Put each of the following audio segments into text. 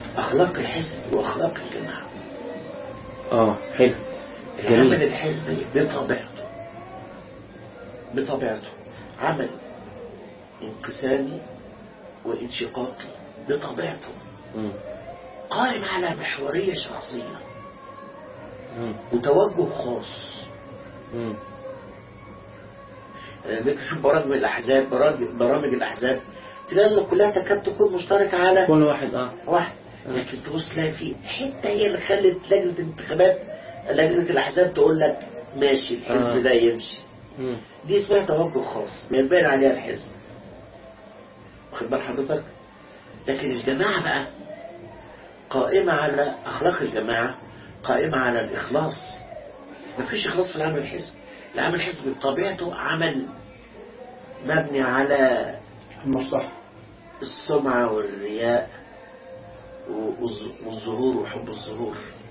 أخلاق الحزب وأخلاق الجماعة اه حلو العمل جميل الحزبي بطبيعته بطبيعته عمل انقسامي وانشقاقي بطبيعته مم. قائم على محورية شخصية مم. وتوجه خاص مم. لما تشوف برامج الأحزاب برامج, برامج الأحزاب تلاقي إن كلها تكاد تكون مشتركة على كل واحد اه واحد لكن تبص تلاقي في حتة هي اللي خلت لجنة الانتخابات لجنة الأحزاب تقول لك ماشي الحزب آه. ده يمشي مم. دي اسمها توجه خاص بيبان عليها الحزب واخد بال حضرتك لكن الجماعة بقى قائمة على أخلاق الجماعة قائمة على الإخلاص مفيش إخلاص في العمل الحزبي العمل الحزبي بطبيعته عمل مبني على المصلحة السمعة والرياء والظ- والظهور وحب الظهور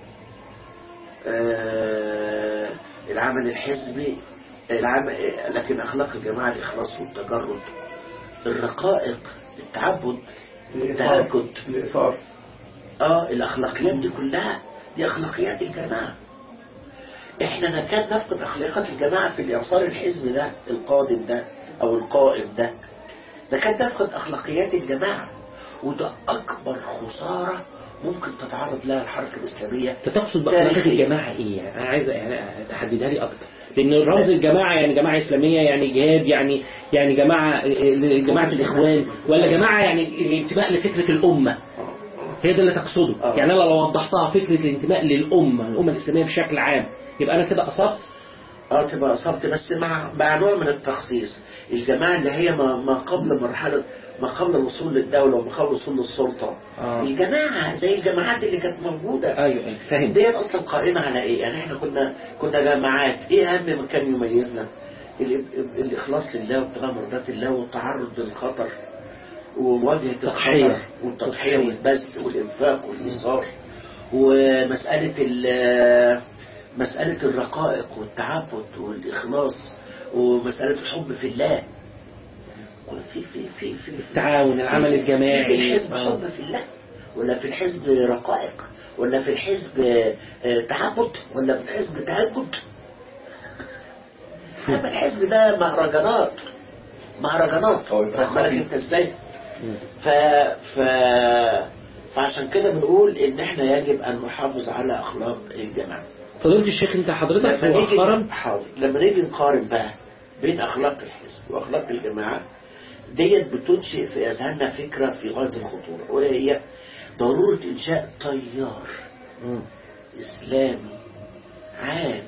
آه، العمل الحزبي العمل لكن أخلاق الجماعة الإخلاص والتجرد الرقائق التعبد الإثار التهجد الإثار اه الأخلاقيات دي كلها دي أخلاقيات الجماعة احنا نكاد نفقد أخلاقيات الجماعة في الإعصار الحزب ده القادم ده أو القائم ده نكاد نفقد أخلاقيات الجماعة وده أكبر خسارة ممكن تتعرض لها الحركة الإسلامية انت تقصد بأخلاقية تاريخيا. الجماعة ايه يعني انا عايز يعني تحددها لي اكتر لان رمز الجماعة يعني جماعة اسلامية يعني جهاد يعني يعني جماعة جماعة الاخوان ولا جماعة يعني الانتماء لفكرة الامة هي ده اللي تقصده آه. يعني انا لو وضحتها فكرة الانتماء للامة الامة الاسلامية بشكل عام يبقى انا كده اصبت اه تبقى أصبت بس مع مع نوع من التخصيص الجماعة اللي هي ما, ما قبل مرحلة ما قبل الوصول للدولة وما قبل الوصول للسلطة آه. الجماعة زي الجماعات اللي كانت موجودة ايوه أيوة، فاهم ديت اصلا قائمة على ايه يعني احنا كنا كنا جماعات ايه اهم ما كان يميزنا ال- ال- الاخلاص لله وابتغاء مرضات الله والتعرض للخطر ومواجهة تضحية. الخطر والتضحية والبذل والانفاق والايثار ومسألة ال- مسألة الرقائق والتعبد والإخلاص ومسألة الحب في الله في في في في التعاون، العمل في- الجماعي. في الحزب آه. حب في الله ولا في الحزب رقائق ولا في الحزب آه، تعبد ولا في الحزب تهجد أما الحزب ده مهرجانات مهرجانات أو واخد بالك التخطيط. انت ازاي ف... ف... فعشان كده بنقول ان احنا يجب ان نحافظ على اخلاق الجماعه فضيلة الشيخ انت حضرتك لما مؤخرا نيجي حاضر لما نيجي نقارن بقى بين اخلاق الحزب واخلاق الجماعه ديت بتنشئ في اذهاننا فكره في غايه الخطوره وهي ضروره انشاء تيار مم. اسلامي عام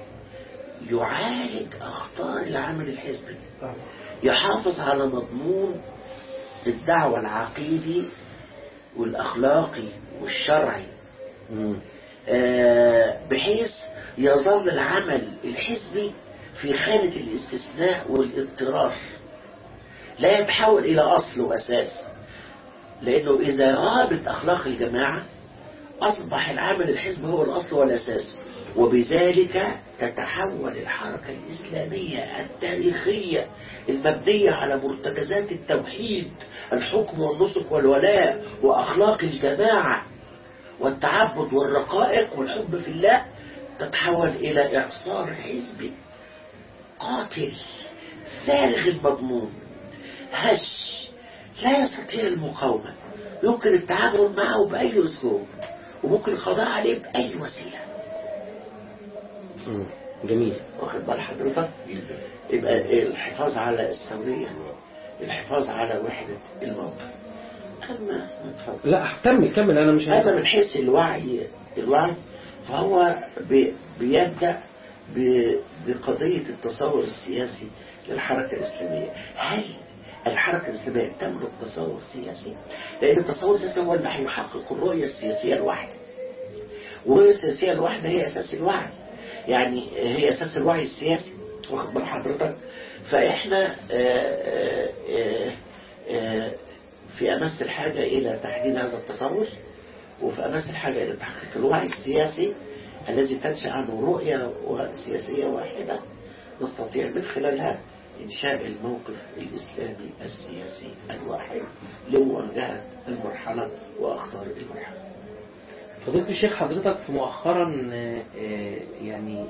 يعالج اخطار العمل الحزبي يحافظ على مضمون الدعوة العقيدي والأخلاقي والشرعي مم. آه، بحيث يظل العمل الحزبي في خانة الاستثناء والاضطرار لا يتحول إلى أصل وأساس لأنه إذا غابت أخلاق الجماعة أصبح العمل الحزبي هو الأصل والأساس وبذلك تتحول الحركة الإسلامية التاريخية المبنية على مرتكزات التوحيد الحكم والنسك والولاء وأخلاق الجماعة والتعبد والرقائق والحب في الله تتحول إلى إعصار حزبي قاتل فارغ المضمون هش لا يستطيع المقاومة يمكن التعامل معه بأي أسلوب وممكن القضاء عليه بأي وسيلة مم. جميل واخد بال حضرتك يبقى الحفاظ على السوية الحفاظ على وحدة الموقف أما اتفضل لا كمل كمل انا مش هذا من حيث الوعي الوعي فهو بي- بيبدأ ب- بقضية التصور السياسي للحركة الإسلامية هل الحركة الإسلامية تملك تصور سياسي؟ لأن التصور السياسي هو اللي هيحقق الرؤية السياسية الواحدة والرؤية السياسية الواحدة هي أساس الوعي يعني هي أساس الوعي السياسي واخد بال حضرتك فإحنا آه، آه، آه، في أمس الحاجة إلى تحديد هذا التصور وفي أمس الحاجة إلى تحقيق الوعي السياسي الذي تنشأ عنه رؤية سياسية واحدة نستطيع من خلالها إنشاء الموقف الإسلامي السياسي الواحد لمواجهة المرحلة وأخطار المرحلة فضيلة الشيخ حضرتك في مؤخرا آه، آه، يعني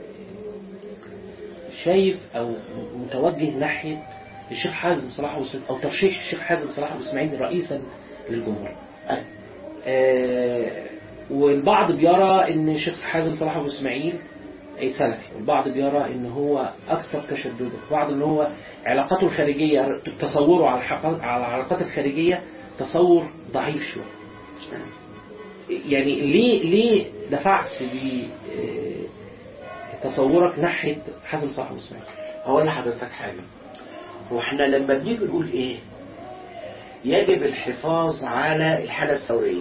آه، شايف أو متوجه ناحية الشيخ حازم صلاح أبو إسماعيل أو ترشيح الشيخ حازم صلاح أبو إسماعيل رئيسا للجمهورية أي. آه، والبعض بيرى ان الشيخ حازم صلاح ابو اسماعيل اي سلفي والبعض بيرى ان هو اكثر تشددا البعض ان هو علاقاته الخارجيه تصوره على الحق- على العلاقات الخارجيه تصور ضعيف شويه يعني ليه ليه دفعت بتصورك ناحيه حازم صلاح ابو اسماعيل هقول لحضرتك حاجة هو احنا لما بنيجي نقول ايه يجب الحفاظ على الحالة الثورية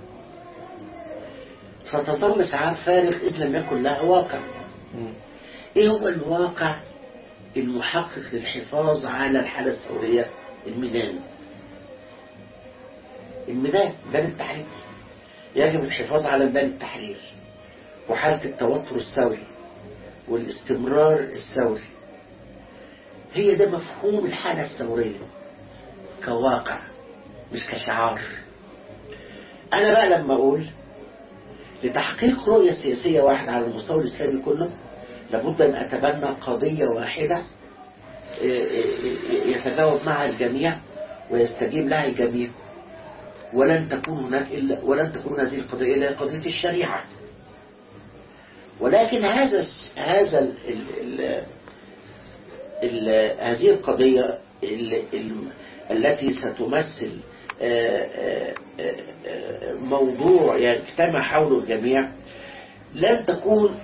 ستظل شعار فارغ إذ لم يكن لها واقع ايه هو الواقع المحقق للحفاظ على الحالة الثورية الميدان الميدان ميدان التحرير يجب الحفاظ على ميدان التحرير وحالة التوتر الثوري والاستمرار الثوري هي ده مفهوم الحالة الثورية كواقع مش كشعار أنا بقى لما أقول لتحقيق رؤية سياسية واحدة على المستوى الإسلامي كله لابد أن أتبنى قضية واحدة يتجاوب معها الجميع ويستجيب لها الجميع ولن تكون هناك إلا ولن تكون هذه القضية إلا قضية الشريعة ولكن هذا الس- هذا ال ال ال ال هذه القضية ال ال التي ستمثل آه، آه، آه، موضوع يجتمع حوله الجميع لن تكون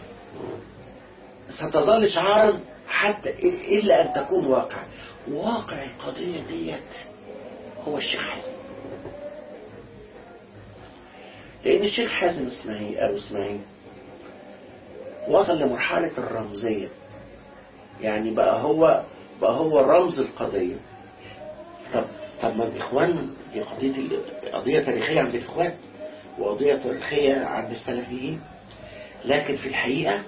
ستظل شعارا حتى إلا أن تكون واقع واقع القضية ديت هو الشيخ حازم لأن الشيخ حازم اسماعيل أو اسماعيل وصل لمرحلة الرمزية يعني بقى هو بقى هو رمز القضية طب طب ما الإخوان دي قضية ال- قضية تاريخية عند الإخوان وقضية تاريخية عند السلفيين لكن في الحقيقة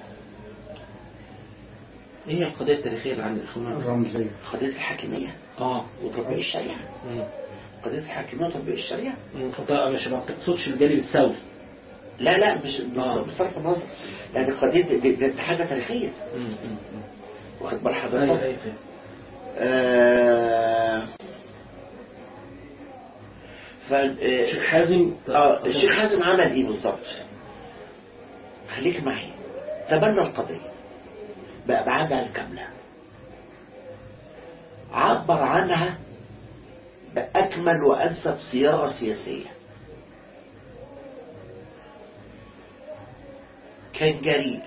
ايه هي القضيه التاريخيه اللي عند الاخوان الرمزية قضية الحاكمية اه وتطبيق الشريعة مم. قضية الحاكمية وتطبيق الشريعة مم. فانت مش ما بتقصدش الجانب الثوري لا لا مش مش آه. بصرف النظر يعني قضية دي, دي, دي حاجة تاريخية مم. مم. واخد بال ايوه حضرتك ايوه فاهم. آه ف الشيخ حازم اه الشيخ حازم عمل ايه بالظبط خليك معي تبنى القضية بأبعادها الكاملة عبر عنها بأكمل وأنسب صياغة سياسية كان جريء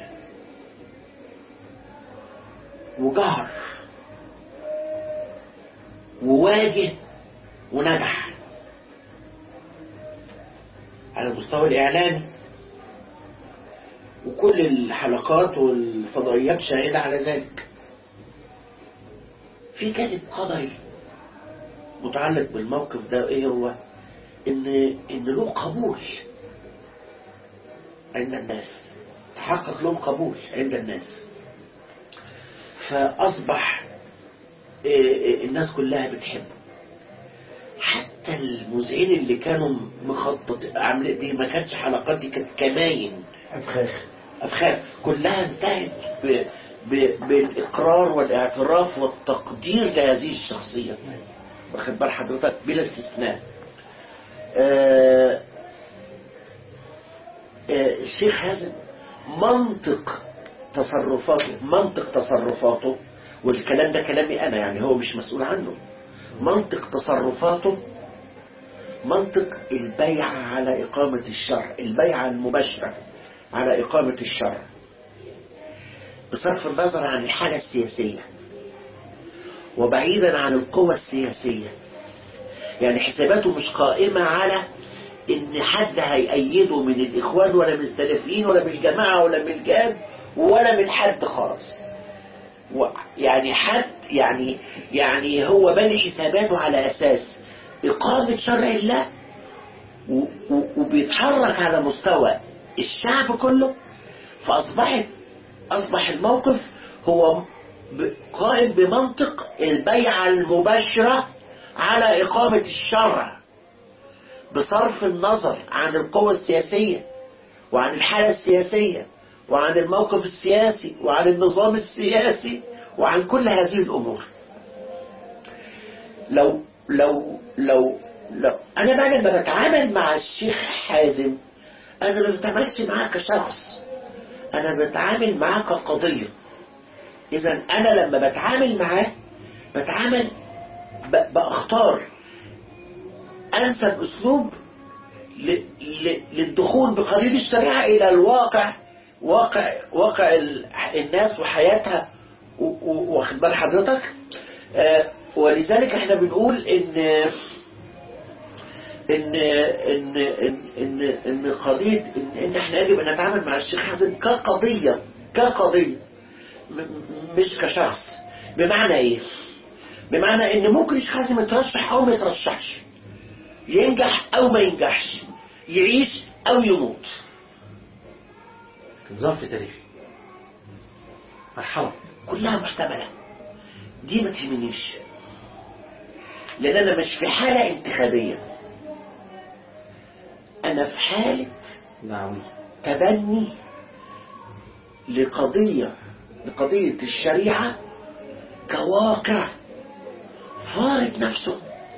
وجهر وواجه ونجح على المستوى الإعلامي وكل الحلقات والفضائيات شاهدة على ذلك في جانب قدري متعلق بالموقف ده ايه هو ان ان له قبول عند الناس تحقق له قبول عند الناس فاصبح إيه إيه الناس كلها بتحبه حتى المذيعين اللي كانوا مخطط عاملين دي ما كانتش حلقات دي كانت كماين أفخاخ أفخاذ كلها انتهت ب... ب... بالإقرار والاعتراف والتقدير لهذه الشخصية واخد بال حضرتك بلا استثناء آه... آه... الشيخ حازم منطق تصرفاته منطق تصرفاته والكلام ده كلامي أنا يعني هو مش مسؤول عنه منطق تصرفاته منطق البيعة على إقامة الشرع البيعة المباشرة على إقامة الشرع بصرف النظر عن الحالة السياسية وبعيدا عن القوى السياسية يعني حساباته مش قائمة على إن حد هيأيده من الإخوان ولا من السلفيين ولا من الجماعة ولا من الجاد ولا من حد خالص و- يعني حد يعني يعني هو بني حساباته على أساس إقامة شرع الله و- و- وبيتحرك على مستوى الشعب كله فأصبحت أصبح الموقف هو ب- قائم بمنطق البيعة المباشرة على إقامة الشرع بصرف النظر عن القوى السياسية وعن الحالة السياسية وعن الموقف السياسي وعن النظام السياسي وعن كل هذه الأمور لو لو لو لو أنا بقى لما بتعامل مع الشيخ حازم أنا ما بتعاملش معاه كشخص أنا بتعامل معاه كقضية إذا أنا لما بتعامل معاه بتعامل ب- بأختار أنسب أسلوب ل- ل- للدخول بقضية الشريعة إلى الواقع واقع واقع ال- الناس وحياتها و- و- واخد بال حضرتك آه، ولذلك احنا بنقول ان ان ان ان ان, إن قضيه ان, ان احنا يجب ان نتعامل مع الشيخ حازم كقضيه كقضيه م- م- مش كشخص بمعنى ايه بمعنى ان ممكن الشيخ حازم يترشح او ما يترشحش ينجح او ما ينجحش يعيش او يموت ظرف تاريخي مرحبا كلها محتملة دي ما تهمنيش لأن أنا مش في حالة انتخابية أنا في حالة دعوي تبني لقضية لقضية الشريعة كواقع فارض نفسه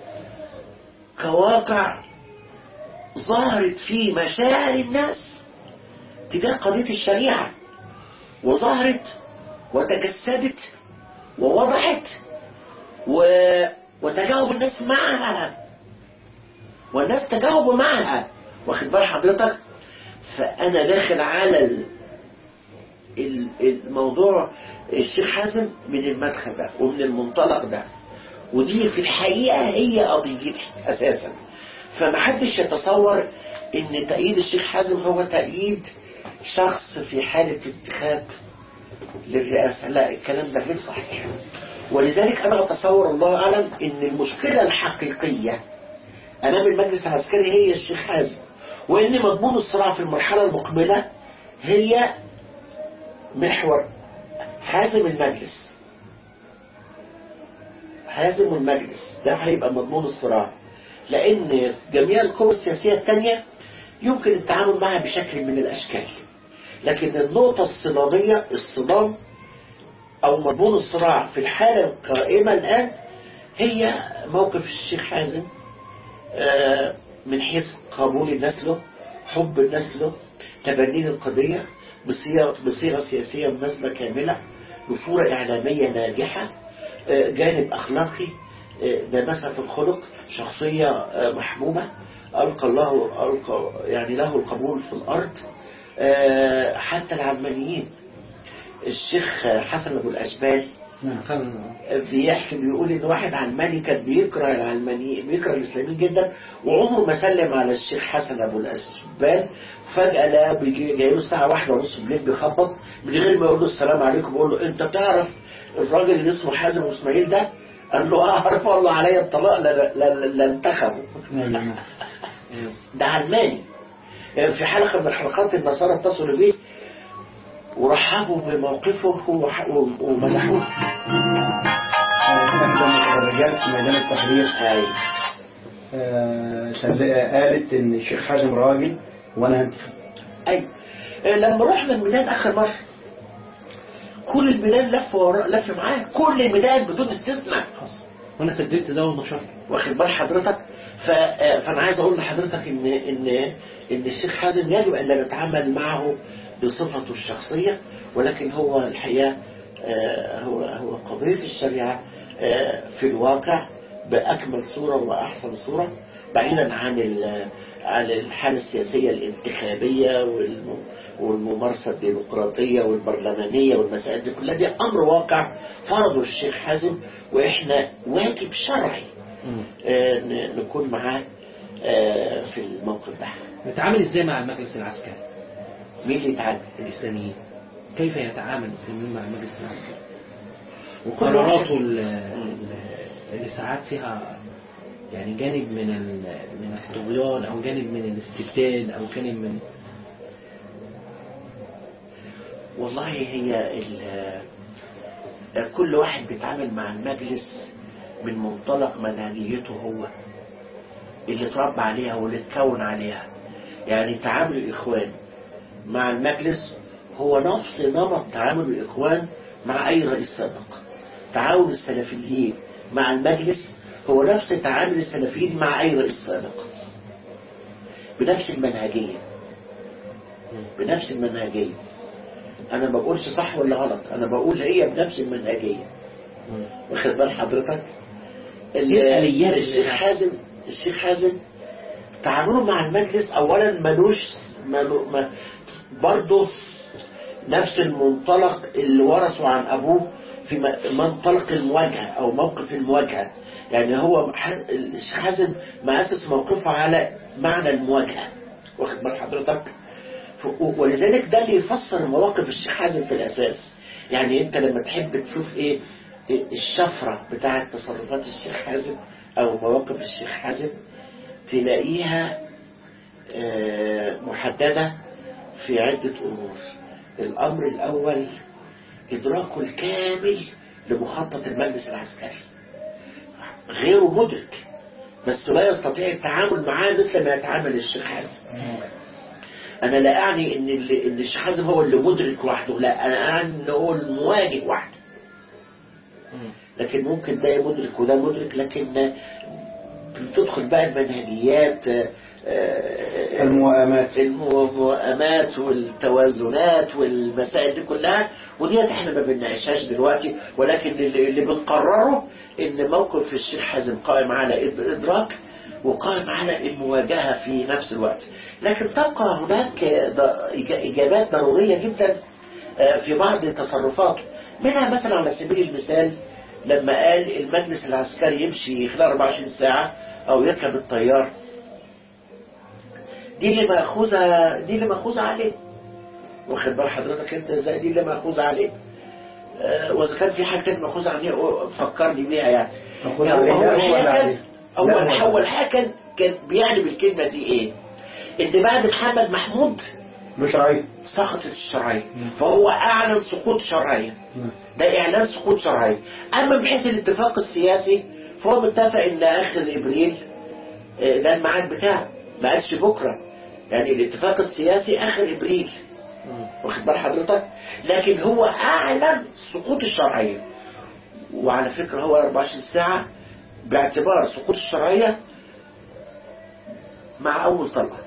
كواقع ظهرت فيه مشاعر الناس تجاه قضية الشريعة وظهرت وتجسدت ووضحت و... وتجاوب الناس معها والناس تجاوبوا معها واخد بال حضرتك فأنا داخل على ال... ال- الموضوع الشيخ حازم من المدخل ده ومن المنطلق ده ودي في الحقيقة هي قضيتي أساسا فمحدش يتصور ان تأييد الشيخ حازم هو تأييد شخص في حالة انتخاب للرئاسة لا الكلام ده غير صحيح ولذلك أنا أتصور الله أعلم ان المشكلة الحقيقية أمام المجلس العسكري هي الشيخ حازم وإن مضمون الصراع في المرحلة المقبلة هي محور حازم المجلس حازم المجلس ده هيبقى مضمون الصراع لأن جميع القوى السياسية التانية يمكن التعامل معها بشكل من الأشكال لكن النقطة الصدامية الصدام أو مضمون الصراع في الحالة القائمة الآن هي موقف الشيخ حازم آه، من حيث قبول الناس له حب الناس له تبنين القضية بصيغة, بصيغة سياسية مناسبة كاملة بصورة إعلامية ناجحة آه، جانب أخلاقي آه، دمسة في الخلق شخصية آه، محبوبة ألقى الله ألقى يعني له القبول في الأرض آه، حتى العلمانيين الشيخ حسن أبو الأشبال كان بيحكي بيقول ان واحد علماني كان بيكره العلماني بيكره الاسلاميين جدا وعمره ما سلم على الشيخ حسن ابو الاسبال فجاه لا بيجي جاي له الساعه واحدة ونص بالليل بيخبط من غير ما يقول له السلام عليكم بيقول له انت تعرف الراجل اللي اسمه حازم ابو اسماعيل ده قال له اعرف والله عليا الطلاق لا لا لا, لا انتخبه ده علماني يعني في حلقه من حلقات النصارى اتصلوا بيه ورحبوا بموقفه وح- ومدحوه إحدى المتفرجات في ميدان التحرير هاي آه، سل- قالت إن الشيخ حازم راجل وأنا هنتخب ايوه لما رحنا الميلاد اخر مره كل الميلاد لف ورا لف معاه كل الميلاد بدون استثناء وانا سجلت ده ونشرت واخد بال حضرتك ف... آه، فانا عايز اقول لحضرتك ان ان ان الشيخ حازم يجب ان لا نتعامل معه بصفته الشخصيه ولكن هو الحقيقه آه، هو هو قضيه الشريعه آه، في الواقع باكمل صوره واحسن صوره بعيدا عن ال- عن الحاله السياسيه الانتخابيه والم- والممارسه الديمقراطيه والبرلمانيه والمسائل دي كلها دي امر واقع فرضه الشيخ حازم واحنا واجب شرعي آه، ن- نكون معاه آه، في الموقف ده نتعامل ازاي مع المجلس العسكري مين اللي يتعامل الاسلاميين كيف يتعامل الاسلاميين مع المجلس العسكري وكل قراراته واحد- ال- ال- اللي ساعات فيها يعني جانب من ال- من الطغيان او جانب من الاستبداد او جانب من والله هي ال- آه، كل واحد بيتعامل مع المجلس من منطلق منهجيته هو اللي اتربى عليها واللي اتكون عليها يعني تعامل الإخوان مع المجلس هو نفس نمط تعامل الإخوان مع أي رئيس سابق تعاون السلفيين مع المجلس هو نفس تعامل السلفيين مع أي رئيس سابق بنفس المنهجية بنفس المنهجية أنا ما بقولش صح ولا غلط أنا بقول هي بنفس المنهجية واخد بال حضرتك ال- إيه الآليات الشيخ اللي- حازم الشيخ حازم تعامله مع المجلس اولا ملوش ملو ما برضه نفس المنطلق اللي ورثه عن ابوه في م- منطلق المواجهه او موقف المواجهه يعني هو ح- الشيخ حازم مؤسس موقفه على معنى المواجهه واخد بال حضرتك ف- ولذلك ده اللي يفسر مواقف الشيخ حازم في الاساس يعني انت لما تحب تشوف ايه إيه الشفره بتاعه تصرفات الشيخ حازم او مواقف الشيخ حازم تلاقيها آه، محددة في عدة أمور الأمر الأول إدراكه الكامل لمخطط المجلس العسكري غيره مدرك بس لا يستطيع التعامل معاه مثل ما يتعامل الشيخ حازم أنا لا أعني إن اللي- إن الشيخ حازم هو اللي مدرك وحده لا أنا أعني إن هو المواجه وحده لكن ممكن ده مدرك وده مدرك لكن بتدخل بقى المنهجيات آه، آه، الموائمات الموائمات والتوازنات والمسائل دي كلها وديت احنا ما بنناقشهاش دلوقتي ولكن اللي اللي بنقرره ان موقف الشيخ حازم قائم على إد- ادراك وقائم على المواجهه في نفس الوقت لكن تبقى هناك ض- إج- اجابات ضروريه جدا آه، في بعض تصرفاته منها مثلا على سبيل المثال لما قال المجلس العسكري يمشي خلال 24 ساعه او يركب الطيار دي اللي مأخوذة دي اللي مأخوذة عليه واخد بال حضرتك انت ازاي دي اللي مأخوذة عليه آه، واذا كان في حاجه تانية مأخوذة عليه أو- فكرني بيها يعني مأخوذة يعني عليه اول لا ولا حاجه عليه؟ اول لا ولا اول عليه؟ حاجه كان كان بيعني بالكلمه دي ايه ان بعد محمد محمود له شرعية سقطت الشرعيه فهو اعلن سقوط شرعيه ده اعلان سقوط شرعي اما من حيث الاتفاق السياسي فهو متفق ان اخر ابريل آه، ده الميعاد بتاعه ما قالش بكره يعني الاتفاق السياسي اخر ابريل واخد بال حضرتك لكن هو اعلن سقوط الشرعيه وعلى فكره هو 24 ساعه باعتبار سقوط الشرعيه مع اول طلقه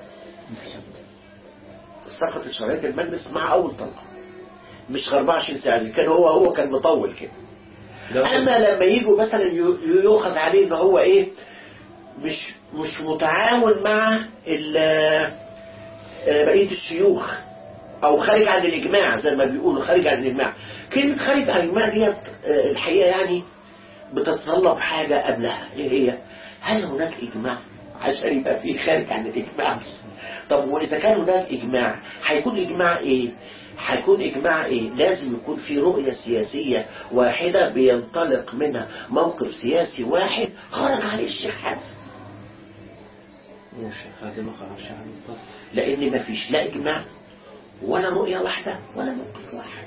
سقطت شرعيه المجلس مع اول طلقه مش 24 ساعه دي كان هو هو كان مطول كده اما لما يجوا مثلا يو- يؤخذ عليه ان هو ايه مش مش متعاون مع ال- آه، بقيه الشيوخ او خارج عن الاجماع زي ما بيقولوا خارج عن الاجماع كلمه خارج عن الاجماع ديت آه، الحقيقه يعني بتتطلب حاجه قبلها ايه هي هل هناك اجماع عشان يبقى في خارج عن الاجماع طب واذا كان هناك اجماع هيكون اجماع ايه هيكون اجماع ايه لازم يكون في رؤية سياسية واحدة بينطلق منها موقف سياسي واحد خرج عليه الشيخ حسن الشيخ حازم ما خرجش عن النطاق. لان مفيش لا اجماع ولا رؤية واحدة ولا موقف واحد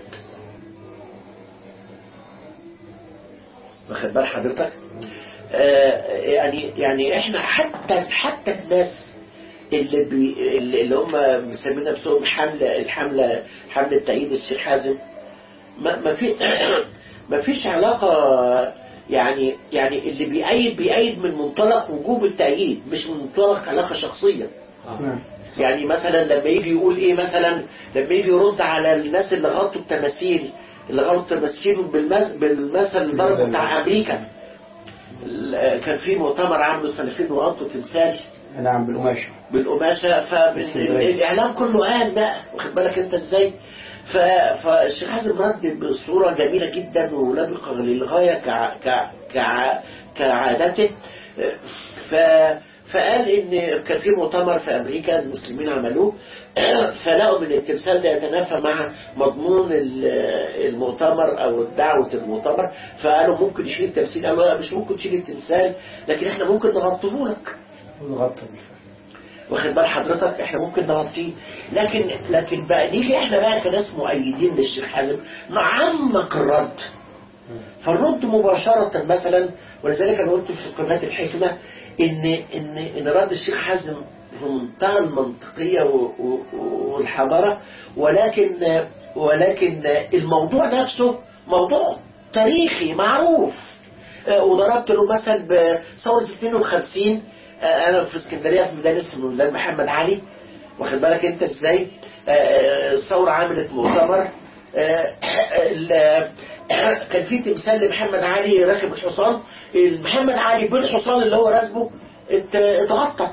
واخد بال حضرتك آه يعني يعني احنا حتى حتى الناس اللي بي اللي اللي هم مسمين نفسهم حمله الحمله حمله تأييد الشيخ حازم ما ما في ما فيش علاقه يعني يعني اللي بيأيد بيأيد من منطلق وجوب التأييد مش من منطلق علاقه شخصيه نعم يعني مثلا لما يجي يقول ايه مثلا لما يجي يرد على الناس اللي غطوا التماثيل اللي غطوا التماثيل بالمثل بالمثل اللي ضربه بتاع امريكا ال- كان في مؤتمر عامله السلفيين وغطوا تمثال نعم بالقماشة بالقماشه فالاعلام كله قال بقى واخد بالك انت ازاي ف- فالشيخ حازم رد بصوره جميله جدا ولبقه للغايه كع... كع... كع... كعادته ف... فقال ان كان في مؤتمر في امريكا المسلمين عملوه فلقوا ان التمثال ده يتنافى مع مضمون ال- المؤتمر او دعوه المؤتمر فقالوا ممكن نشيل التمثيل قالوا لا مش ممكن تشيل التمثال لكن احنا ممكن نغطيه لك والغطى بالفعل واخد بال حضرتك احنا ممكن نغطيه لكن لكن بقى نيجي احنا بقى كناس مؤيدين للشيخ حازم نعمق الرد فالرد مباشرة مثلا ولذلك أنا قلت في قناة الحكمة إن إن إن رد الشيخ حازم في منتهى المنطقية و- و- والحضارة ولكن ولكن الموضوع نفسه موضوع تاريخي معروف آه، وضربت له مثل بثورة 52 آه، أنا في اسكندرية في ميدان اسمه ميدان محمد علي واخد بالك أنت إزاي آه، الثورة عملت مؤتمر آه، ال- كان في تمثال لمحمد علي راكب الحصان محمد علي بالحصان اللي هو راكبه ات- اتغطى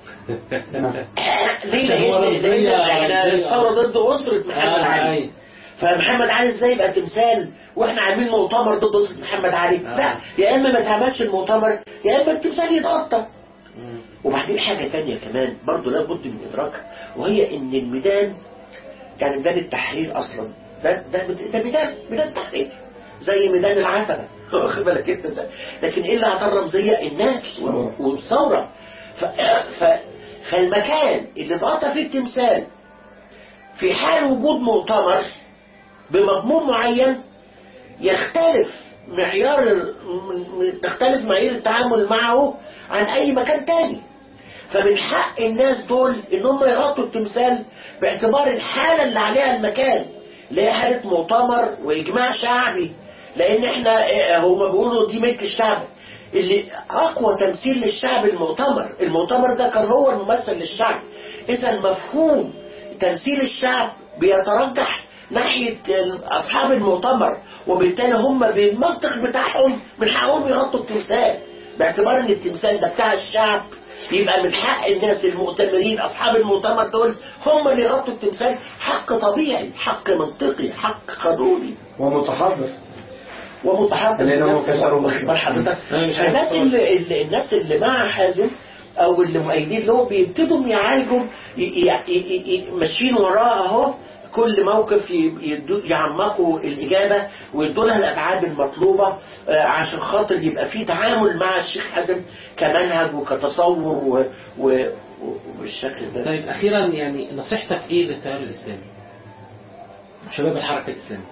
ليه عشان هو لان رمزية- لأن احنا رمزية. الثوره ضد اسره محمد آه، علي أي. فمحمد علي ازاي يبقى تمثال واحنا عاملين مؤتمر ضد اسره محمد علي آه. لا يا اما ما تعملش المؤتمر يا اما التمثال يتغطى وبعدين حاجة تانية كمان برضو لابد من إدراكها وهي إن الميدان يعني ميدان التحرير أصلا ده ده ده ميدان ميدان تحرير زي ميدان العتبة واخد بالك أنت ازاي لكن إيه اللي أعطى الرمزية الناس والثورة. والثورة ف... ف... فالمكان اللي اتغطى فيه التمثال في حال وجود مؤتمر بمضمون معين يختلف معيار ال- م- م- تختلف معايير التعامل معه عن أي مكان تاني فمن حق الناس دول ان هم يغطوا التمثال باعتبار الحالة اللي عليها المكان اللي هي حالة مؤتمر واجماع شعبي لان احنا اه، هما بيقولوا دي ملك الشعب اللي اقوى تمثيل للشعب المؤتمر المؤتمر ده كان هو الممثل للشعب اذا مفهوم تمثيل الشعب بيترجح ناحية أصحاب المؤتمر وبالتالي هم بالمنطق بتاعهم من حقهم يغطوا التمثال باعتبار ان التمثال ده بتاع الشعب يبقى من حق الناس المؤتمرين أصحاب المؤتمر دول هم اللي يغطوا التمثال حق طبيعي حق منطقي حق قانوني ومتحضر ومتحضر لأنه في نفس كسر الوقت. ومخ. واخد بال حضرتك أنا مش فالناس عارف. اللي, اللي الناس اللي مع حازم او اللي مؤيدين له بيبتدوا يعالجوا ي- ي- ي- ي- ماشيين وراه اهو كل موقف ي- يدو- يعمقوا الإجابة ويدوا لها الأبعاد المطلوبة آه، عشان خاطر يبقى في تعامل مع الشيخ حازم كمنهج وكتصور و- و- وبالشكل ده طيب أخيرا يعني نصيحتك إيه للتيار الإسلامي؟ شباب الحركة الإسلامية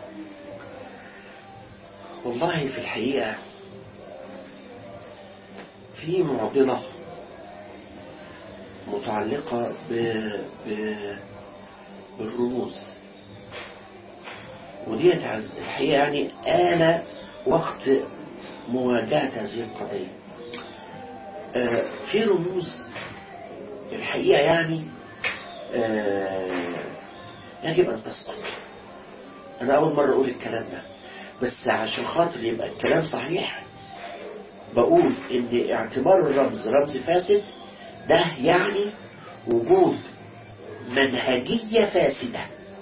والله في الحقيقة في معضلة متعلقة ب... ب... بالرموز ودي عز- الحقيقة يعني آن وقت مواجهة هذه القضية آه، في رموز الحقيقة يعني آه، يجب أن تسقط أنا أول مرة أقول الكلام ده بس عشان خاطر يبقى الكلام صحيح بقول إن اعتبار الرمز رمز فاسد ده يعني وجود منهجية فاسدة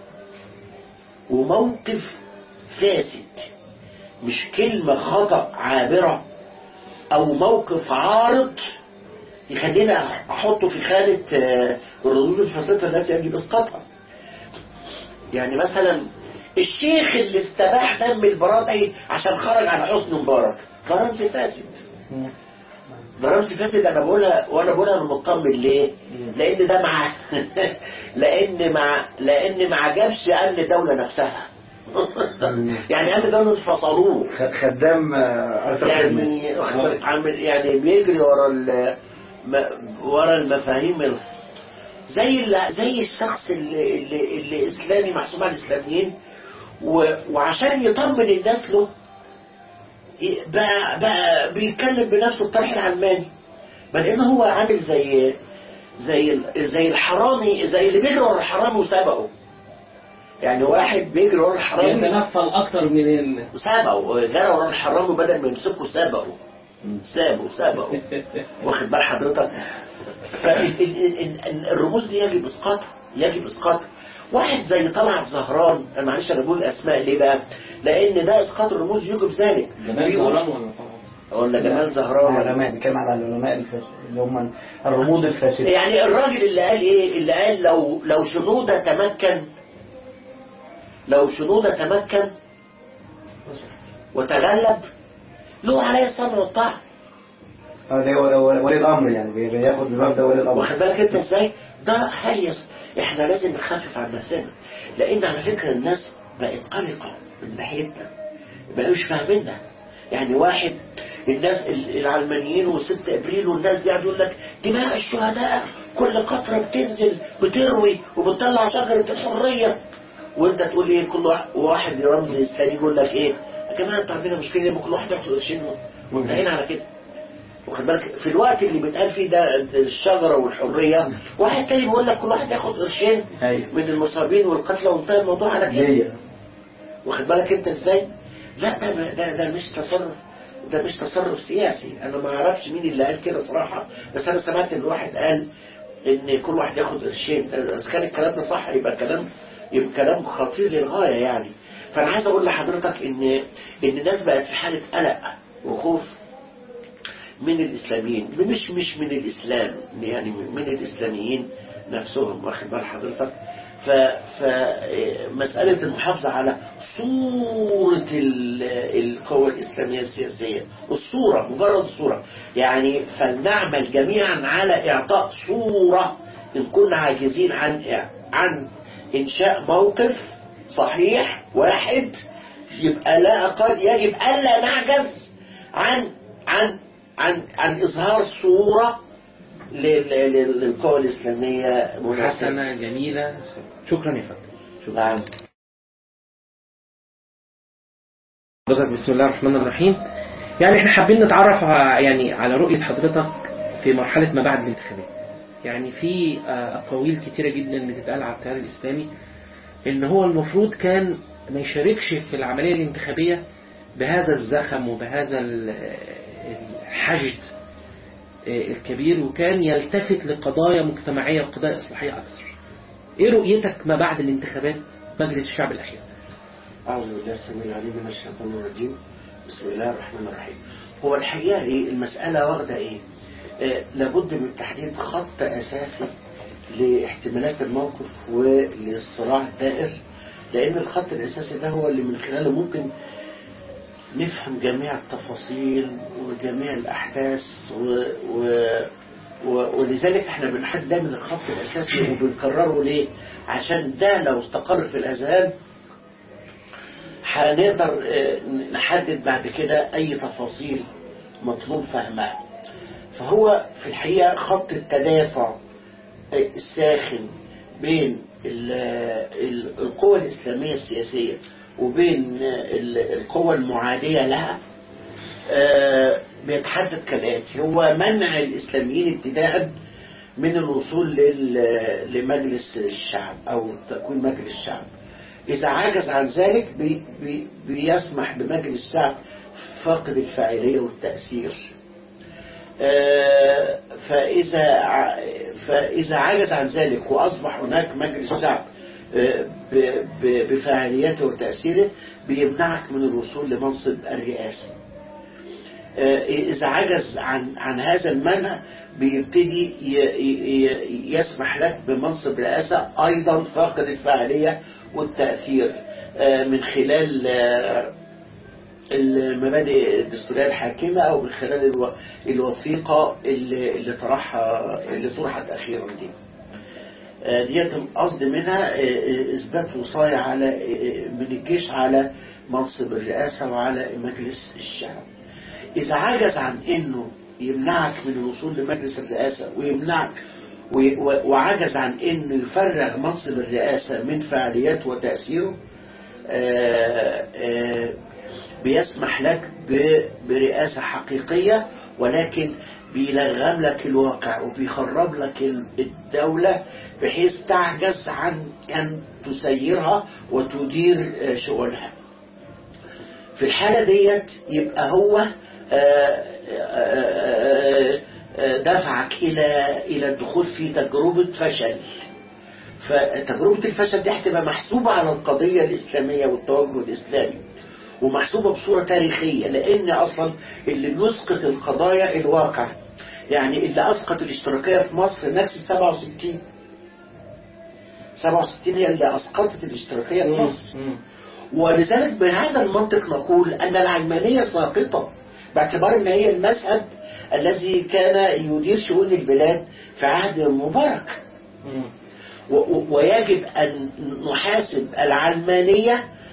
وموقف فاسد مش كلمة خطأ عابرة أو موقف عارض يخلينا أحطه في خانة آه، الردود الفاسدة التي يجب إسقاطها يعني مثلا الشيخ اللي استباح دم البرادعي عشان خرج على حسن مبارك ده رمز فاسد ده رمز فاسد انا بقولها وانا بقولها انا مطمن ليه؟ لان ده مع لان مع لان ما عجبش امن الدوله نفسها يعني امن الدوله فصلوه خ- خدام آه، أرثر خدمة. يعني واخد بالك عامل يعني بيجري ورا ال م- ورا المفاهيم ال- زي ال- زي الشخص اللي, اللي, اللي اسلامي محسوب على الاسلاميين و- وعشان يطمن الناس له ي- بقى, بقى بيتكلم بنفسه الطرح العلماني بل ان هو عامل زي زي ال- زي الحرامي زي اللي بيجري ورا الحرامي وسبقه يعني واحد بيجري ورا الحرامي يتنفل أكتر من ال... سابقوا جرى ورا الحرام بدل ما يمسكوا سابقوا سابوا سابقوا واخد بال حضرتك فالرموز دي يجب اسقاطها يجب اسقاطها واحد زي طلعت زهران أنا معلش انا بقول الاسماء ليه بقى لان ده اسقاط الرموز يجب ذلك جمال بيقول- زهران ولا طبعا ولا جمال زهران العلماء بيتكلم على العلماء الفاس- اللي هم الرموز الفاسدة يعني الراجل اللي قال ايه اللي قال لو لو شنودة تمكن لو شنودة تمكن وتغلب له عليه السمع والطاعة اه ده هو- هو ولي الأمر يعني بي- بياخد بمبدأ ولي الأمر واخد بالك انت ازاي ده هيص احنا لازم نخفف عن نفسنا لان على فكرة الناس بقت قلقة من ناحيتنا بقوش فاهمين ده يعني واحد الناس ال- العلمانيين و6 ابريل والناس دي قاعد يقول لك دماء الشهداء كل قطره بتنزل بتروي وبتطلع شجره الحريه وانت تقول ايه كل واحد واحد رمز الثاني يقول لك ايه يا جماعه انتوا عندنا مشكله لما كل واحد ياخد قرشين وانتهينا على كده واخد بالك في الوقت اللي بيتقال فيه ده الشجره والحريه واحد تاني بيقول لك كل واحد ياخد قرشين أيوة. من المصابين والقتلى وانتهى الموضوع على كده ليا واخد بالك انت ازاي لا ده ده, ده مش تصرف ده مش تصرف سياسي انا ما اعرفش مين اللي قال كده صراحه بس انا سمعت ان واحد قال ان كل واحد ياخد قرشين اذا كان الكلام ده صح يبقى كلام يبقى كلام خطير للغايه يعني فانا عايز اقول لحضرتك ان ان الناس بقت في حاله قلق وخوف من الإسلاميين مش مش من الإسلام يعني من الإسلاميين نفسهم واخد بال حضرتك ف فمسألة المحافظة على صورة ال- القوى الإسلامية السياسية الصورة مجرد صورة يعني فلنعمل جميعا على إعطاء صورة إن كنا عاجزين عن عن إنشاء موقف صحيح واحد يبقى لا أقل يجب ألا نعجز عن عن عن عن إظهار صورة لل- لل- للقوى الإسلامية مناسبة حسنة جميلة شكرا يا فندم شكرا نعم حضرتك بسم الله الرحمن الرحيم يعني احنا حابين نتعرف ع- يعني على رؤية حضرتك في مرحلة ما بعد الانتخابات يعني في آه، أقاويل كتيرة جدا بتتقال على التيار الإسلامي إن هو المفروض كان ما يشاركش في العملية الانتخابية بهذا الزخم وبهذا ال- الحشد آه، الكبير وكان يلتفت لقضايا مجتمعية وقضايا إصلاحية أكثر إيه رؤيتك ما بعد الانتخابات مجلس الشعب الأخير؟ أعوذ بالله السميع العليم من الشيطان الرجيم بسم الله الرحمن الرحيم هو الحقيقة إيه المسألة واخدة إيه آه لابد من تحديد خط أساسي لاحتمالات الموقف وللصراع الدائر لأن الخط الأساسي ده هو اللي من خلاله ممكن نفهم جميع التفاصيل وجميع الأحداث و... و... و... ولذلك احنا بنحدد دايما الخط الأساسي وبنكرره ليه؟ عشان ده لو استقر في الأذهان هنقدر آه، نحدد بعد كده أي تفاصيل مطلوب فهمها فهو في الحقيقة خط التدافع آه، الساخن بين ال- ال- القوى الإسلامية السياسية وبين آه، ال- القوى المعادية لها آه، بيتحدد كالآتي هو منع الإسلاميين ابتداء من الوصول لل- لمجلس الشعب أو تكوين مجلس الشعب إذا عجز عن ذلك بي بي بيسمح بمجلس الشعب فاقد الفاعلية والتأثير آه، فإذا ع- فإذا عجز عن ذلك وأصبح هناك مجلس شعب آه، ب- ب- بفاعليته وتأثيره بيمنعك من الوصول لمنصب الرئاسة آه، إذا عجز عن عن هذا المنع بيبتدي ي- ي- يسمح لك بمنصب رئاسة أيضا فاقد الفاعلية والتأثير آه، من خلال آه، المبادئ الدستورية الحاكمة أو من خلال الو- الوثيقة اللي اللي طرحها اللي طرحت أخيرا دي آه، ديت القصد منها آه، آه، إثبات وصاية على آه، من الجيش على منصب الرئاسة وعلى مجلس الشعب إذا عجز عن إنه يمنعك من الوصول لمجلس الرئاسة ويمنعك و- و- وعجز عن إنه يفرغ منصب الرئاسة من فعالياته وتأثيره آه، آه، بيسمح لك ب- برئاسة حقيقية ولكن بيلغم لك الواقع وبيخرب لك ال- الدولة بحيث تعجز عن أن تسيرها وتدير آه، شؤونها في الحالة ديت يبقى هو آه، آه، آه، دفعك إلى إلى الدخول في تجربة فشل فتجربة الفشل دي هتبقى محسوبة على القضية الإسلامية والتوجه الإسلامي ومحسوبة بصورة تاريخية لأن أصلا اللي بيسقط القضايا الواقع يعني اللي أسقط الاشتراكية في مصر نكسة 67 67 هي اللي أسقطت الاشتراكية في مصر ولذلك بهذا المنطق نقول أن العلمانية ساقطة باعتبار أن هي المذهب الذي كان يدير شؤون البلاد في عهد مبارك و- و- ويجب أن نحاسب العلمانية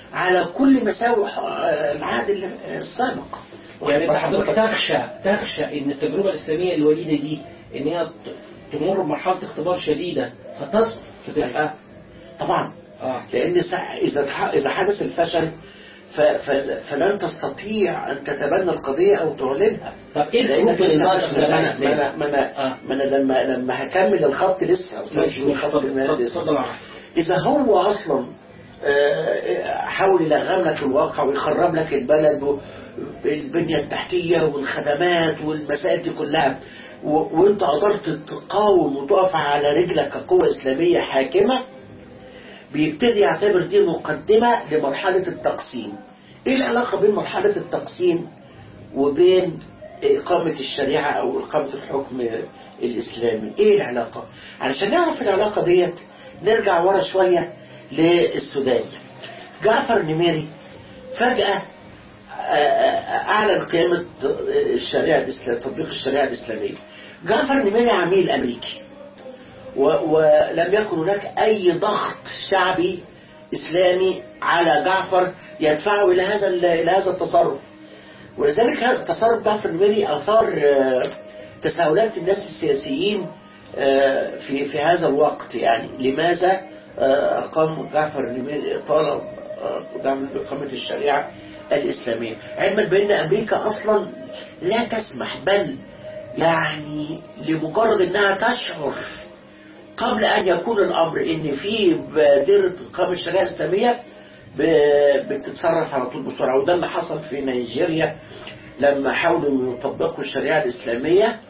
على كل مساوئ آه، العهد السابق يعني انت حضرتك تخشى تخشى ان التجربه الاسلاميه الوليده دي ان هي ت- تمر بمرحله اختبار شديده فتسقط فتبقى طبعا اه لأن سا- إذا تح- إذا حدث الفشل ف- ف- فلن تستطيع أن تتبنى القضية أو تعلنها طب ايه لأنك الخروج من أنت- النقص ما ده أنا ما أنا ما أنا, آه. ما أنا لما لما هكمل الخط لسه أصلاً ماشي مش ماشي الخط اتفضل المهندس. اتفضل يا عم. إذا هو أصلا آه، حاول يلغم لك الواقع ويخرب لك البلد و- بالبنية التحتية والخدمات والمسائل دي كلها و- وانت قدرت تقاوم وتقف على رجلك كقوة إسلامية حاكمة بيبتدي يعتبر دي مقدمة لمرحلة التقسيم ايه العلاقة بين مرحلة التقسيم وبين إقامة الشريعة أو إقامة الحكم الإسلامي إيه العلاقة؟ علشان نعرف العلاقة ديت نرجع ورا شوية للسودان جعفر النميري فجأة آه، آه، أعلن قيامة الشريعة الإسلامية تطبيق الشريعة الإسلامية جعفر النميري عميل أمريكي و- ولم يكن هناك أي ضغط شعبي إسلامي على جعفر يدفعه إلى هذا إلى هذا التصرف ولذلك هذا تصرف جعفر النميري أثار آه، تساؤلات الناس السياسيين آه، في في هذا الوقت يعني لماذا آه، أقام جعفر النميري طالب آه، دعم إقامة الشريعة الإسلامية علما بأن أمريكا أصلا لا تسمح بل يعني لمجرد أنها تشعر قبل أن يكون الأمر إن في بادرة إقامة الشريعة الإسلامية ب- بتتصرف على طول بسرعة وده اللي حصل في نيجيريا لما حاولوا يطبقوا الشريعة الإسلامية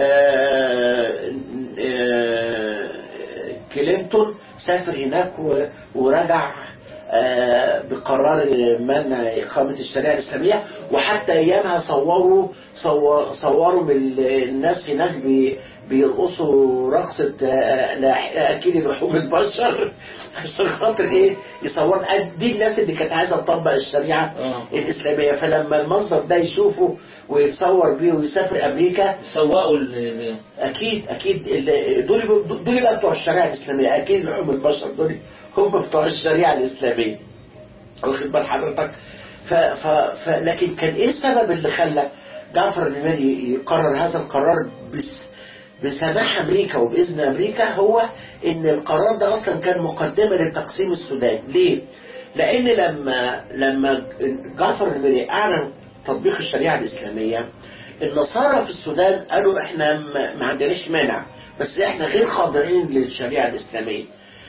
آه، آه، كلينتون سافر هناك و- ورجع آه، بقرار منع إقامة الشريعة الإسلامية وحتى أيامها صوروا صور- صوروا من ال- الناس هناك بي- بيرقصوا رقصة آه، لا- أكيد لحوم البشر عشان خاطر إيه يصوروا دي الناس اللي كانت عايزة تطبق الشريعة آه. الإسلامية فلما المنظر ده يشوفه ويتصور بيه ويسافر أمريكا سوقوا ال- ال- اكيد اكيد ال- دول دول بقى بتوع الشريعه الاسلاميه اكيد لحوم البشر دول هم بتوع الشريعه الاسلاميه واخد بال حضرتك ف ف ف لكن كان ايه السبب اللي خلى جعفر النميري يقرر هذا القرار بس بسماح امريكا وباذن امريكا هو ان القرار ده اصلا كان مقدمه لتقسيم السودان ليه لان لما لما جعفر النميري اعلن تطبيق الشريعه الاسلاميه النصارى في السودان قالوا احنا ما ما عندناش مانع بس احنا غير خاضعين للشريعه الاسلاميه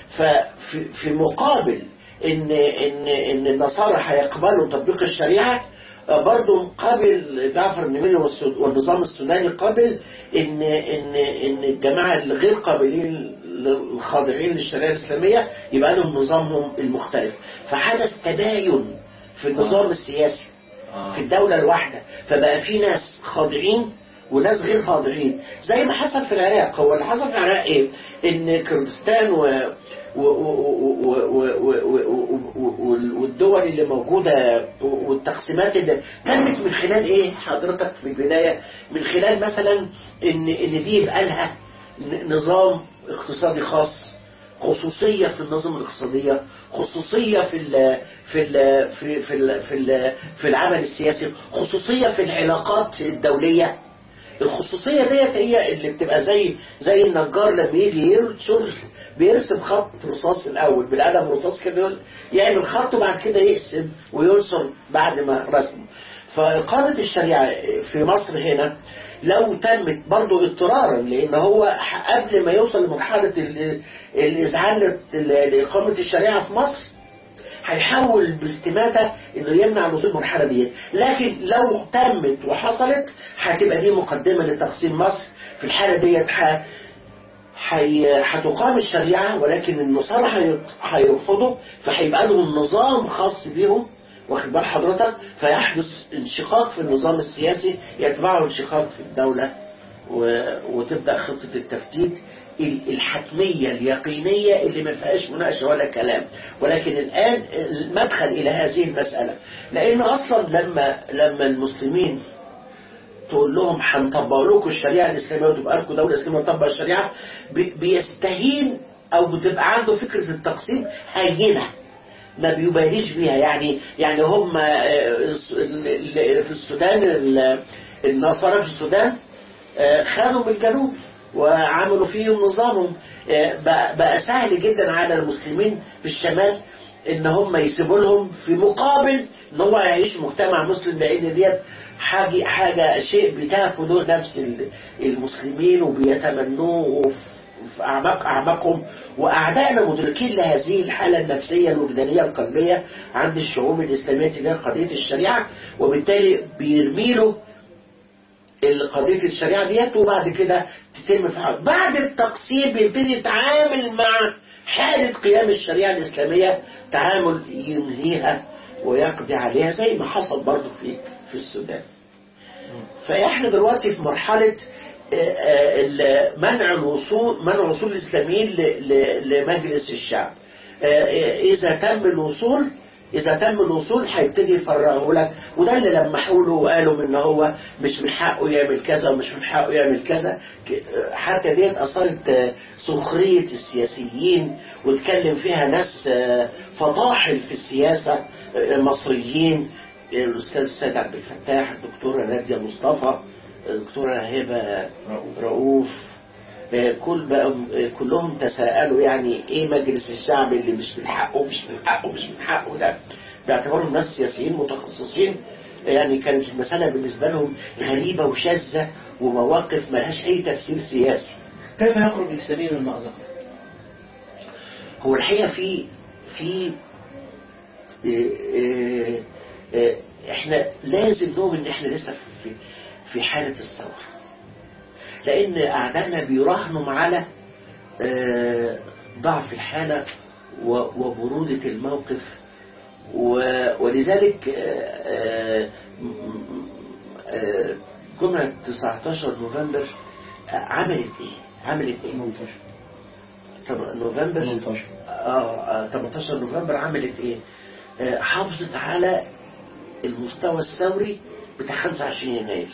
ففي في مقابل ان ان ان النصارى هيقبلوا تطبيق الشريعه آه، برضو قابل جعفر النميري والسود- والنظام السوداني قابل ان ان ان الجماعه الغير قابلين الخاضعين للشريعه الاسلاميه يبقى لهم نظامهم المختلف فحدث تباين في النظام السياسي في الدولة الواحدة فبقى في ناس خاضعين وناس غير خاضعين زي ما حصل في العراق هو اللي حصل في العراق ايه ان كردستان و و- و- و- و- و- و- و- والدول اللي موجودة والتقسيمات اللي تمت من خلال ايه حضرتك في البداية من خلال مثلا ان ان دي يبقى لها ن- نظام اقتصادي خاص خصوصية في النظم الاقتصادية خصوصية في ال في ال في في ال في, ال في العمل السياسي خصوصية في العلاقات الدولية الخصوصية ديت هي اللي بتبقى زي زي النجار لما يجي يرسم بيرسم خط رصاص الأول بالقلم رصاص كده يعمل خط وبعد كده يقسم ويرسم بعد ما رسمه فإقامة الشريعة في مصر هنا لو تمت برضه اضطرارا لأن هو قبل ما يوصل لمرحلة ال- الإذعان ل- لإقامة الشريعة في مصر هيحاول باستماتة انه يمنع نزول المرحلة دي لكن لو تمت وحصلت هتبقى دي مقدمة لتقسيم مصر في الحالة ديت ح- حي- هتقام الشريعة ولكن النصارى هي- هيرفضوا فهيبقى لهم نظام خاص بيهم واخد بال حضرتك فيحدث انشقاق في النظام السياسي يتبعه انشقاق في الدولة و- وتبدأ خطة التفتيت ال- الحتمية اليقينية اللي ما فيهاش مناقشة ولا كلام ولكن الآن المدخل إلى هذه المسألة لأن أصلا لما لما المسلمين تقول لهم هنطبق لكم الشريعة الإسلامية وتبقى لكم دولة إسلامية تطبق الشريعة بي- بيستهين أو بتبقى عنده فكرة التقسيم هينة ما بيباليش بيها يعني يعني هم آه، الس- ال- ال- في السودان ال- النصارى في السودان آه، خانوا بالجنوب وعملوا فيهم نظامهم آه، بقى بقى سهل جدا على المسلمين في الشمال ان هم يسيبوا لهم في مقابل ان هو يعيش مجتمع مسلم لان ديت حاجه حاجه شيء بتهفوا له نفس ال- المسلمين وبيتمنوه وف- في أعماق أعماقهم وأعدائنا مدركين لهذه الحالة النفسية الوجدانية القلبية عند الشعوب الإسلامية تجاه قضية الشريعة وبالتالي بيرميله قضية الشريعة ديت وبعد كده تتم في حق. بعد التقسيم بيبتدي يتعامل مع حالة قيام الشريعة الإسلامية تعامل ينهيها ويقضي عليها زي ما حصل برضو في في السودان فاحنا دلوقتي في مرحلة آه، آه، ال- منع الوصول منع وصول الإسلاميين ل- ل- لمجلس الشعب آه، إذا تم الوصول إذا تم الوصول هيبتدي يفرغوا لك وده اللي لمحوا له وقالوا إن هو مش من حقه يعمل كذا ومش من حقه يعمل كذا ك- حتى ديت أثارت آه، سخرية السياسيين واتكلم فيها ناس آه، فطاحل في السياسة آه، مصريين الأستاذ سيد عبد الفتاح الدكتورة نادية مصطفى الدكتورة هبة رؤوف آه، كل بقى آه، كلهم تساءلوا يعني ايه مجلس الشعب اللي مش من حقه مش من حقه مش من حقه ده باعتبارهم ناس سياسيين متخصصين يعني كانت المسألة بالنسبة لهم غريبة وشاذة ومواقف ملهاش أي تفسير سياسي كيف يخرج الإسلامي من المأزق؟ هو الحقيقة في في آه، آه، آه، احنا لازم نؤمن ان احنا لسه في في حالة الثورة لان اعدائنا بيراهنوا على آه، ضعف الحالة و- وبرودة الموقف و- ولذلك آه، آه، م- م- آه، جمعة 19 نوفمبر آه، عملت ايه؟ عملت ايه؟ 18 طب نوفمبر 18 اه آه، 18 نوفمبر عملت ايه؟ آه، حافظت على المستوى الثوري بتاع 25 يناير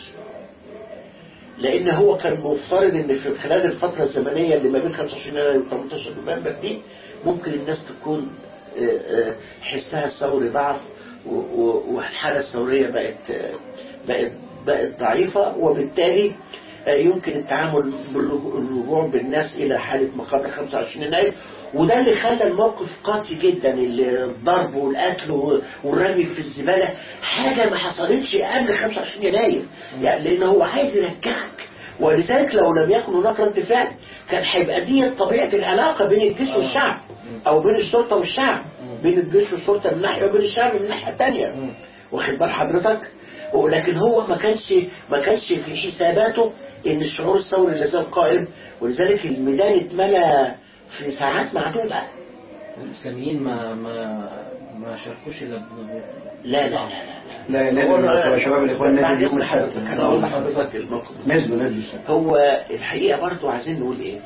لان هو كان مفترض ان في خلال الفتره الزمنيه اللي ما بين 25 يناير و 18 نوفمبر دي ممكن الناس تكون آه، آه، حسها الثوري ضعف و- و- والحاله الثوريه بقت آه، بقت بقت ضعيفه وبالتالي آه، يمكن التعامل بالرجوع بالناس الى حاله ما قبل 25 يناير وده اللي خلى الموقف قاسي جدا الضرب والقتل و- والرمي في الزباله حاجه ما حصلتش قبل 25 يناير يعني لان هو عايز يرجعك ولذلك لو لم يكن هناك رد فعل كان هيبقى دي طبيعه العلاقه بين الجيش والشعب او بين الشرطه والشعب بين الجيش والشرطه من ناحيه وبين الشعب من ناحيه ثانيه واخد بال حضرتك ولكن هو ما كانش ما كانش في حساباته ان الشعور الثوري لا زال قائم ولذلك الميدان اتملى في ساعات معدوده الإسلاميين ما ما ما شاركوش إلا ب- لا لا لا لا لا لازم يبقى شباب الاخوان بعد نادي يوم إذن حضرتك الحد انا اقول لحضرتك الموقف ده. نزلوا نزلوا هو الحقيقة برضو عايزين نقول ايه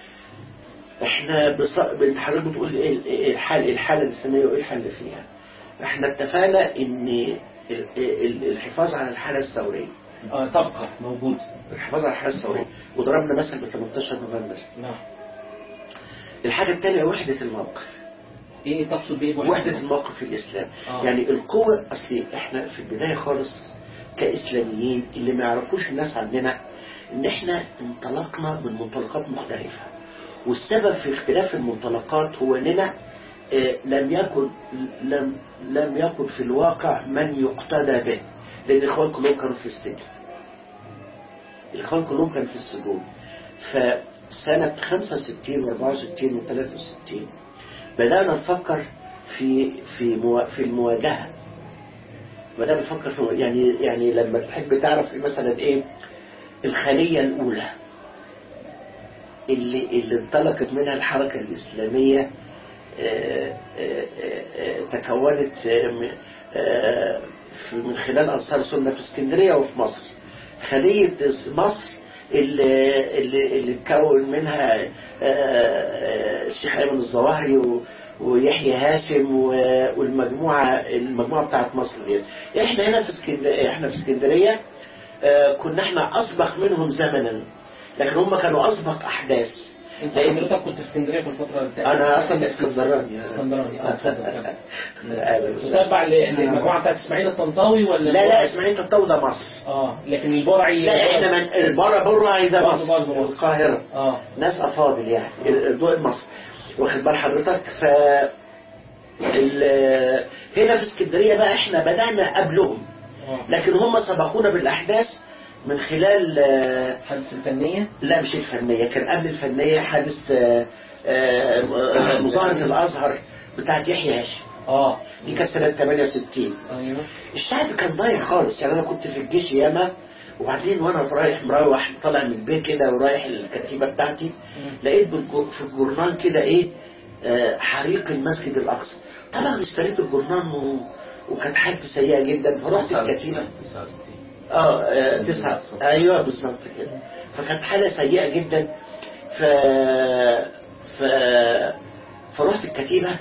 احنا بص... بنت حضرتك بتقول ايه إيه الحال الحالة الإسلامية وايه الحل فيها احنا اتفقنا ان ال- ال- الحفاظ على الحالة الثورية آه تبقى موجود الحفاظ على الحالة الثورية وضربنا مثل ب 18 نوفمبر نعم الحاجة الثانية وحدة الموقف إيه تقصد بإيه وحدة الموقف في الإسلام آه. يعني القوة أصل إحنا في البداية خالص كإسلاميين اللي ما يعرفوش الناس عننا إن إحنا انطلقنا من منطلقات مختلفة والسبب في اختلاف المنطلقات هو إننا آه، لم يكن لم لم يكن في الواقع من يقتدى به لأن الإخوان كلهم كانوا في السجن الإخوان كلهم كانوا في السجون فسنة 65 و 64 و 63 بدأنا نفكر في في موا في المواجهة بدأنا نفكر في يعني يعني لما تحب تعرف مثلا ايه الخلية الأولى اللي اللي انطلقت منها الحركة الإسلامية آه، آه، آه، تكونت آه، م- آه، في- من خلال أنصار سنة في اسكندرية وفي مصر خلية مصر اللي اللي اللي اتكون منها آه، آه، الشيخ أيمن الظواهري و- ويحيى هاشم و- والمجموعة المجموعة بتاعت مصر دي احنا هنا في اسكندرية احنا في اسكندرية آه، كنا احنا أسبق منهم زمنا لكن هم كانوا أسبق أحداث انت لأن حضرتك كنت في اسكندريه في الفتره اللي انا اصلا اسكندراني اسكندراني اه اتفضل كمل. أهلا وسهلا. تتبع ل- للمجموعه بتاعت اسماعيل الطنطاوي ولا لا لا اسماعيل الطاوي ده مصر اه لكن البرعي لا احنا من بره بره ده برضه- برضه مصر مصر. القاهره اه ناس افاضل يعني ضوء مصر واخد بال حضرتك ف ال- هنا في اسكندريه بقى احنا بدانا قبلهم اه لكن هم سبقونا بالاحداث من خلال آه، حادث الفنيه لا مش الفنيه كان قبل الفنيه حادث آه، آه، مظاهره الازهر بتاعت يحيى هاشم اه دي كانت سنه 68 ايوه الشعب كان ضايع خالص يعني انا كنت في الجيش ياما وبعدين وانا رايح مروح طالع من البيت كده ورايح الكتيبه بتاعتي لقيت بالج- في الجورنال كده ايه آه، حريق المسجد الاقصى طبعا اشتريت الجورنال و... وكانت حالتي سيئه جدا فرحت الكتيبه 69 اه آه، تسعة ايوه بالظبط كده فكانت حالة سيئة جدا ف ف فرحت الكتيبة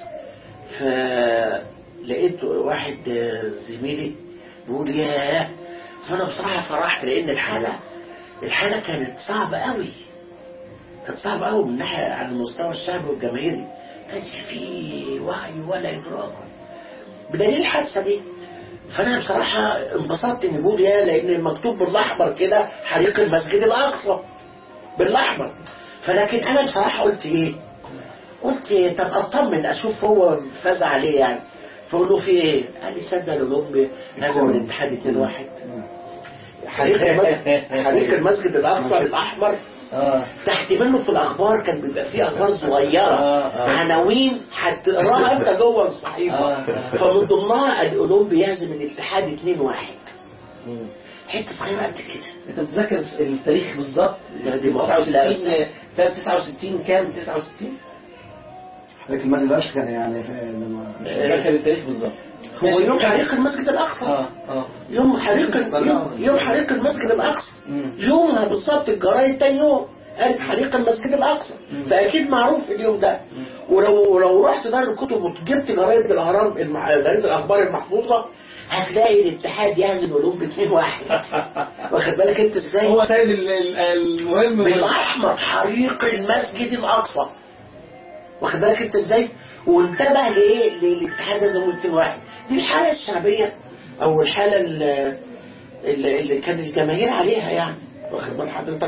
فلقيت واحد آه، زميلي بيقول ياه فانا بصراحة فرحت لان الحالة الحالة كانت صعبة قوي كانت صعبة قوي من ناحية على المستوى الشعبي والجماهيري ما كانش فيه وعي ولا إدراك بدليل الحادثة دي فأنا بصراحة انبسطت إن بقول يا لأن مكتوب بالأحمر كده حريق المسجد الأقصى بالأحمر فلكن أنا بصراحة قلت إيه قلت طب أطمن أشوف هو فاز عليه يعني فقول له في إيه قال لي صدق الأم هزم الاتحاد 2 1 حريق المسجد حريق المسجد الأقصى الأحمر اه تحت منه في الاخبار كان بيبقى فيه اخبار صغيره آه، آه. عناوين هتقراها انت جوه الصحيفه آه، آه. فمن ضمنها الاولمبي يهزم الاتحاد 2 1 مم. حته صغيره قد كده انت متذكر التاريخ بالظبط لا، دي 69 كان 69 كام 69 حضرتك المسجد الأشهر كان يعني في- لما فاكر التاريخ بالظبط هو يوم حريق المسجد الاقصى اه اه يوم حريق يوم, يوم حريق المسجد الاقصى مم. يومها بالظبط الجرايد تاني يوم قالت حريق المسجد الاقصى فاكيد معروف اليوم ده ولو لو رحت دار الكتب وجبت جرايد الاهرام المع... جرايد الاخبار المحفوظه هتلاقي الاتحاد يهزم الاولمب 2 1 واخد بالك انت ازاي؟ هو سيد ال- ال- المهم بالاحمر حريق المسجد الاقصى واخد بالك انت ازاي وانتبه لايه للاتحاد ده زي ما قلت واحد دي الحاله الشعبيه او الحاله اللي, اللي كان الجماهير عليها يعني واخد بال حضرتك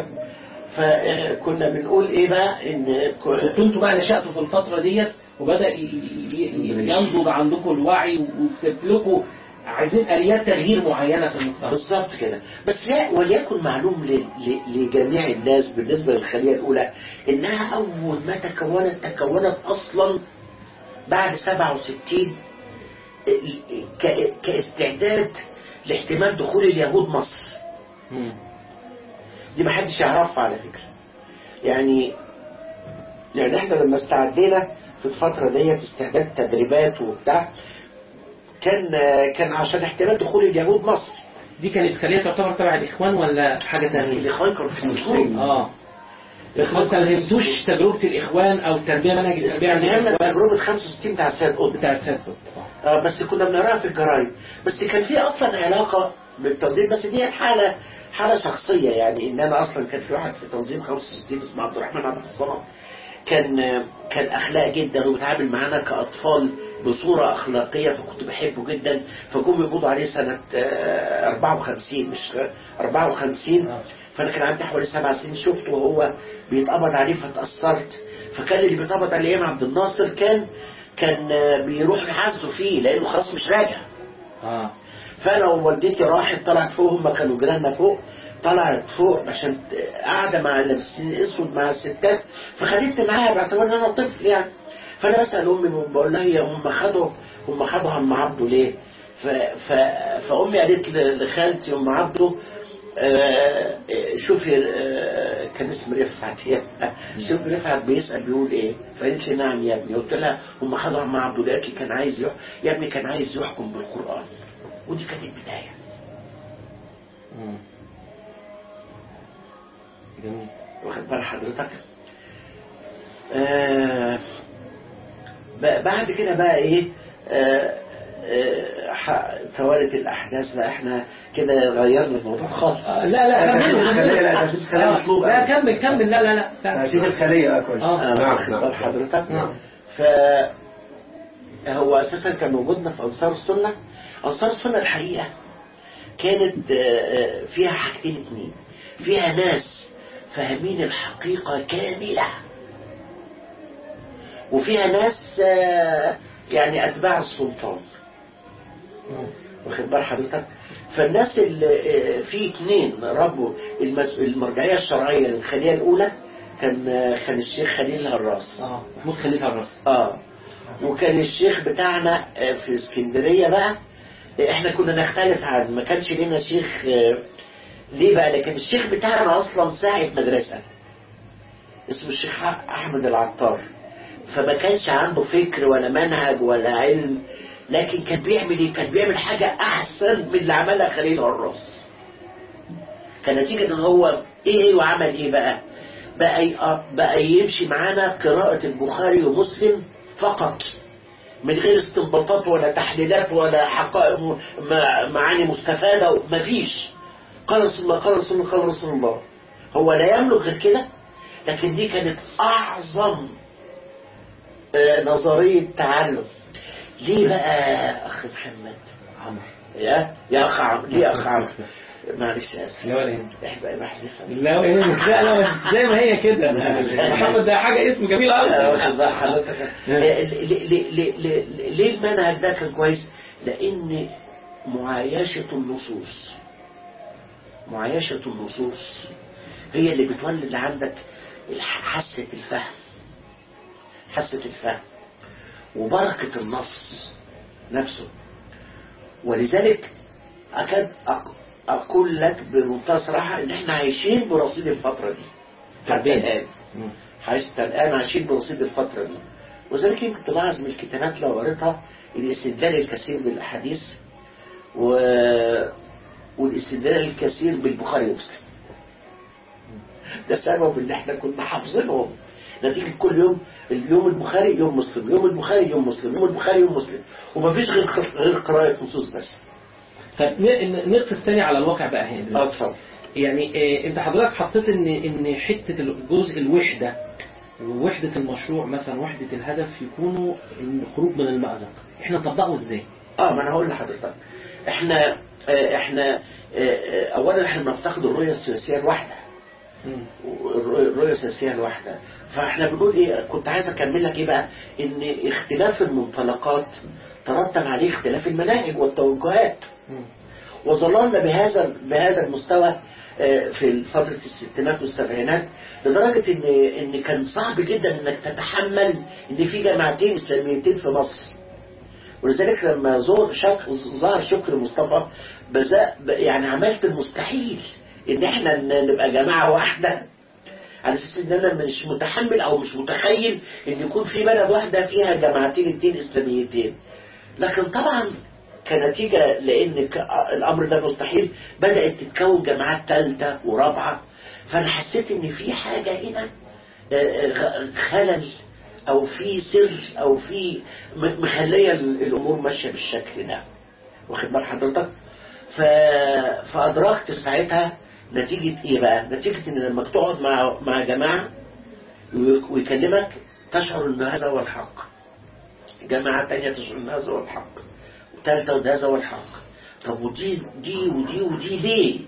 فكنا بنقول ايه بقى ان كنتوا انتوا بقى نشأتوا في الفترة ديت وبدأ ي- ي- ي- ينضج عندكم الوعي وتملكوا عايزين آليات تغيير معينة في المجتمع بالظبط كده بس لا وليكن معلوم ل- ل- لجميع الناس بالنسبة للخلية الأولى إنها أول ما تكونت تكونت أصلا بعد 67 ك- كاستعداد لاحتمال دخول اليهود مصر مم. دي ما حدش يعرفها على فكرة يعني يعني احنا لما استعدينا في الفترة ديت استعداد تدريبات وبتاع كان كان عشان احتمال دخول اليهود مصر دي كانت خلية تعتبر تبع الإخوان ولا حاجة تانية؟ الإخوان كانوا في السجون اه الإخوان كانوا يهمتوش تجربة الإخوان أو التربية منهج التربية عند عملنا الإخوان تجربة 65 بتاع السيد قطب بتاعت سادكو آه بس كنا بنقراها في الجرايد بس كان في اصلا علاقة بالتنظيم بس دي حالة حالة شخصية يعني ان انا اصلا كان في واحد في تنظيم 65 اسمه عبد الرحمن عبد الصمد كان كان اخلاق جدا وبيتعامل معانا كاطفال بصورة اخلاقية فكنت بحبه جدا فجم يقبضوا عليه سنة آه، 54 مش 54 آه. فانا كان عندي حوالي سبع سنين شفته وهو بيتقبض عليه فتأثرت فكان اللي بيتقبض عليه ايام عبد الناصر كان كان آه، بيروح يعزوا فيه لانه خلاص مش راجع اه فانا ووالدتي راحت طلعت فوق هم كانوا جيراننا فوق طلعت فوق عشان قاعده مع لابسين اسود مع الستات فخدت معاها باعتبار ان انا طفل يعني فانا بسال امي بقول لها هي هم خدوا هم خدوا عم عبده ليه؟ ف ف فامي قالت ل- لخالتي ام عبده آه، شوفي آه، كان اسم رفعت يا شوفي رفعت بيسال بيقول ايه فقالت لي نعم يا ابني قلت لها هم خدوا عم عبده قالت لي كان عايز يح... يا ابني كان عايز يحكم بالقران ودي كانت البدايه مم. جميل واخد بال حضرتك آه ب- بعد كده بقى ايه آه آه، ح- توالت الأحداث بقى احنا كده غيرنا الموضوع خالص لا لا تأسيس كمل الخلية لا تأسيس الخلية آه، مطلوب لا أوي. كمل كمل لا لا لا تأسيس الخلية أكويس آه. أنا نعم، واخد نعم. بال حضرتك نعم. ف هو أساسا كان وجودنا في أنصار السنة أنصار السنة الحقيقة كانت آه، آه، فيها حاجتين اتنين فيها ناس فاهمين الحقيقة كاملة وفيها ناس آه، يعني أتباع السلطان واخد بال حضرتك فالناس اللي آه، في اتنين ربوا المس- المرجعية الشرعية للخلية الأولى كان آه، كان الشيخ خليل هراس اه محمود خليل الراس اه وكان الشيخ بتاعنا آه، في اسكندرية بقى آه، احنا كنا نختلف عن ما كانش لنا شيخ آه، ليه بقى لكن الشيخ بتاعنا اصلا ساعة مدرسة اسمه الشيخ احمد العطار فما كانش عنده فكر ولا منهج ولا علم لكن كان بيعمل ايه كان بيعمل حاجة احسن من اللي عملها خليل الراس كان نتيجة ان هو ايه وعمل ايه بقى بقى ي- بقى يمشي معانا قراءة البخاري ومسلم فقط من غير استنباطات ولا تحليلات ولا حقائق م- مع- معاني مستفادة مفيش قال رسول الله قال رسول الله قال رسول الله هو لا يملك غير كده لكن دي كانت أعظم آه، نظرية تعلم ليه بقى أخ محمد عمرو يا يا أخ عمرو ليه يا أخ عمرو معلش آسف لا ولا يهمك. احنا بحذفها لا ولا يهمك. لا لا بس زي ما هي كده محمد ده حاجه اسم جميل آه، قوي واخد بال حضرتك ليه- ليه- ليه- ليه- ليه المنهج ده كان كويس لان معايشة النصوص معايشة النصوص هي اللي بتولد عندك الح- حاسة الفهم حاسة الفهم وبركة النص نفسه ولذلك أكاد أق- أقول لك بمنتهى الصراحة إن إحنا عايشين برصيد الفترة دي حتى تربية. الآن حتى الآن عايشين برصيد الفترة دي وذلك يمكن تلاحظ من الكتابات لو قريتها الاستدلال الكثير بالأحاديث و... والاستدلال الكثير بالبخاري ومسلم ده سبب ان احنا كنا حافظينهم نتيجة كل يوم اليوم البخاري يوم مسلم يوم البخاري يوم مسلم يوم البخاري يوم مسلم ومفيش غير غير قراءة نصوص بس طب ن- نقفز تاني على الواقع بقى هنا اه اتفضل يعني آه، انت حضرتك حطيت ان ان حته الجزء الوحده ووحده المشروع مثلا وحده الهدف يكونوا الخروج من المأزق احنا نطبقه ازاي؟ اه ما انا هقول لحضرتك احنا اه احنا اه اه اولا احنا بنفتقد الرؤيه السياسيه الواحده الرؤيه السياسيه الواحده فاحنا بنقول ايه كنت عايز اكمل لك ايه بقى ان اختلاف المنطلقات ترتب عليه اختلاف المناهج والتوجهات وظللنا بهذا بهذا المستوى آه، في فترة الستينات والسبعينات لدرجة ان ان كان صعب جدا انك تتحمل ان في جامعتين اسلاميتين في مصر ولذلك لما زور شك... ظهر شكر مصطفى بزا... ب- يعني عملت المستحيل ان احنا ن- نبقى جماعة واحدة على اساس ان انا مش متحمل او مش متخيل ان يكون في بلد واحدة فيها جماعتين اتنين اسلاميتين لكن طبعا كنتيجة لان ك- الامر ده مستحيل بدأت تتكون جماعات ثالثة ورابعة فانا حسيت ان في حاجة هنا آه، آه، خلل او في سر او في م- مخليه ال- الامور ماشيه بالشكل ده واخد بال حضرتك ف... فادركت ساعتها نتيجه ايه بقى نتيجه ان لما تقعد مع مع جماعه وي- ويكلمك تشعر ان هذا هو الحق جماعه تانية تشعر ان هذا هو الحق وثالثه وده هذا هو الحق طب ودي دي ودي ودي ليه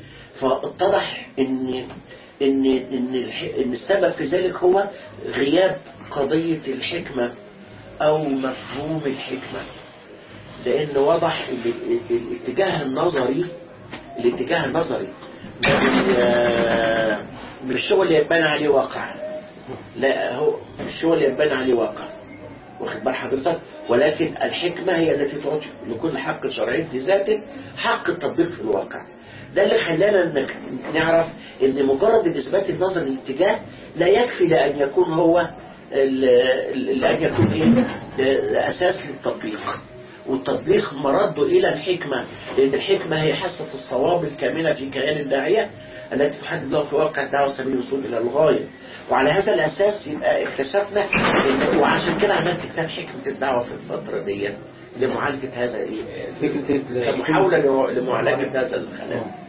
فاتضح ان ان ان الح- ان السبب في ذلك هو غياب قضيه الحكمه او مفهوم الحكمه لان وضح ال- ال- الاتجاه النظري الاتجاه النظري ما بي- مش شغل يبان عليه واقع لا هو مش شغل يبان عليه واقع واخد بال حضرتك ولكن الحكمة هي التي تعطي لكل حق شرعي في ذاته حق التطبيق في الواقع ده اللي خلانا انك نعرف ان مجرد الاثبات النظري للاتجاه لا يكفي لان يكون هو ال- ال- لان يكون ايه اساس للتطبيق والتطبيق مرده الى الحكمة لان الحكمة هي حاسة الصواب الكاملة في كيان الداعية التي تحدد له في واقع الدعوة سبيل الوصول إلى الغاية وعلى هذا الأساس يبقى اكتشفنا إن وعشان كده عملت كتاب حكمة الدعوة في الفترة دي لمعالجة هذا إيه فكرة ال- كمحاولة لمعالجة هذا الخلاف